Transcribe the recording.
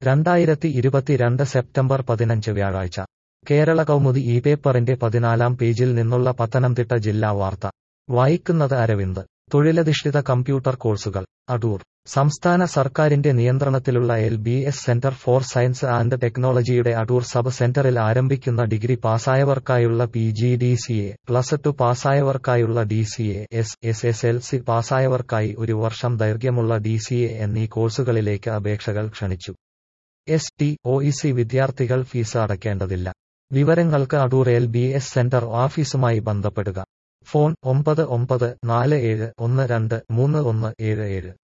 രണ്ടായിരത്തി ഇരുപത്തിരണ്ട് സെപ്റ്റംബർ പതിനഞ്ച് വ്യാഴാഴ്ച കേരള കൗമുദി ഈ പേപ്പറിന്റെ പതിനാലാം പേജിൽ നിന്നുള്ള പത്തനംതിട്ട ജില്ലാ വാർത്ത വായിക്കുന്നത് അരവിന്ദ് തൊഴിലധിഷ്ഠിത കമ്പ്യൂട്ടർ കോഴ്സുകൾ അടൂർ സംസ്ഥാന സർക്കാരിന്റെ നിയന്ത്രണത്തിലുള്ള L B S centre for science and ടെക്നോളജിയുടെ അടൂർ സബ് സെന്ററിൽ ആരംഭിക്കുന്ന ഡിഗ്രി പാസ്സായവർക്കായുള്ള P G D C A plus two പാസ്സായവർക്കായുള്ള D C A S S S L C പാസ്സായവർക്കായി ഒരു വർഷം ദൈർഘ്യമുള്ള ഡി സി എ എന്നീ കോഴ്സുകളിലേക്ക് അപേക്ഷകൾ ക്ഷണിച്ചു S T O E C വിദ്യാർത്ഥികൾ ഫീസ് അടയ്ക്കേണ്ടതില്ല വിവരങ്ങൾക്ക് Adoor L B S centre ഓഫീസുമായി ബന്ധപ്പെടുക ഫോൺ ഒമ്പത് ഒമ്പത് നാല് ഏഴ് ഒന്ന് രണ്ട് മൂന്ന് ഒന്ന് ഏഴ് ഏഴ്